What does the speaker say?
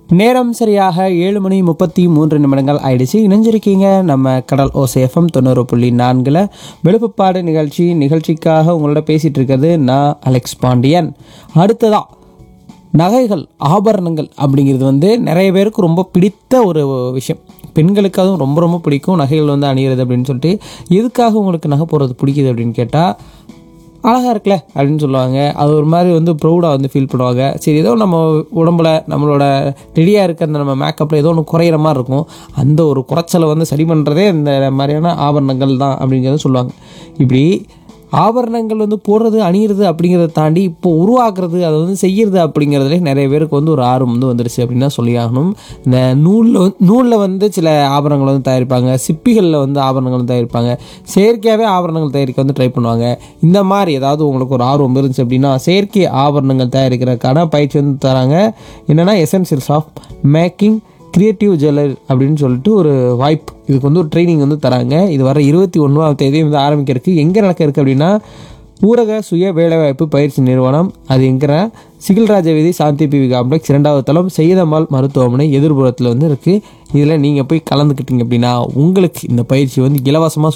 நேரம் சரியாக ஏழு மணி முப்பத்தி மூன்று நிமிடங்கள் ஆயிடுச்சு இணைஞ்சிருக்கீங்க நம்ம கடல் ஓசேஃபம் தொண்ணூறு புள்ளி நான்கில் விழுப்புப்பாடு நிகழ்ச்சி நிகழ்ச்சிக்காக உங்களோட பேசிகிட்டு இருக்கிறது நான் அலெக்ஸ் பாண்டியன் அடுத்ததா நகைகள் ஆபரணங்கள் அப்படிங்கிறது வந்து நிறைய பேருக்கு ரொம்ப பிடித்த ஒரு விஷயம் பெண்களுக்கு அதுவும் ரொம்ப ரொம்ப பிடிக்கும் நகைகள் வந்து அணியிறது அப்படின்னு சொல்லிட்டு எதுக்காக உங்களுக்கு நகை போடுறது பிடிக்குது அப்படின்னு கேட்டால் அழகாக இருக்குல்ல அப்படின்னு சொல்லுவாங்க அது ஒரு மாதிரி வந்து ப்ரௌடாக வந்து ஃபீல் பண்ணுவாங்க சரி ஏதோ நம்ம உடம்புல நம்மளோட ரெடியாக இருக்க அந்த நம்ம மேக்கப்பில் ஏதோ ஒன்று குறையிற மாதிரி இருக்கும் அந்த ஒரு குறைச்சலை வந்து சரி பண்ணுறதே இந்த மாதிரியான ஆபரணங்கள் தான் அப்படிங்கிறத சொல்லுவாங்க இப்படி ஆபரணங்கள் வந்து போடுறது அணியிறது அப்படிங்கிறத தாண்டி இப்போ உருவாக்குறது அதை வந்து செய்கிறது அப்படிங்கிறதுலே நிறைய பேருக்கு வந்து ஒரு ஆர்வம் வந்து வந்துருச்சு அப்படின்னு தான் சொல்லி ஆகணும் இந்த நூலில் நூலில் வந்து சில ஆபரணங்கள் வந்து தயாரிப்பாங்க சிப்பிகளில் வந்து ஆபரணங்கள் வந்து தயாரிப்பாங்க செயற்கையாகவே ஆபரணங்கள் தயாரிக்க வந்து ட்ரை பண்ணுவாங்க இந்த மாதிரி ஏதாவது உங்களுக்கு ஒரு ஆர்வம் இருந்துச்சு அப்படின்னா செயற்கை ஆபரணங்கள் தயாரிக்கிறதுக்கான பயிற்சி வந்து தராங்க என்னென்னா essentials of making creative jewellery அப்படின்னு சொல்லிட்டு ஒரு வாய்ப்பு இதுக்கு வந்து ஒரு ட்ரைனிங் வந்து தராங்க இது வர இருபத்தி ஒன்றாம் தேதி வந்து ஆரம்பிக்கிறதுக்கு எங்கே நடக்க இருக்குது அப்படின்னா ஊரக சுய வேலைவாய்ப்பு பயிற்சி நிறுவனம் அது எங்கிற சிகில்ராஜ வீதி சாந்தி பிவி காம்ப்ளெக்ஸ் இரண்டாவது தளம் செய்யதம்மாள் மருத்துவமனை எதிர்புறத்தில் வந்து இருக்குது இதில் நீங்கள் போய் கலந்துக்கிட்டீங்க அப்படின்னா உங்களுக்கு இந்த பயிற்சி வந்து இலவசமாக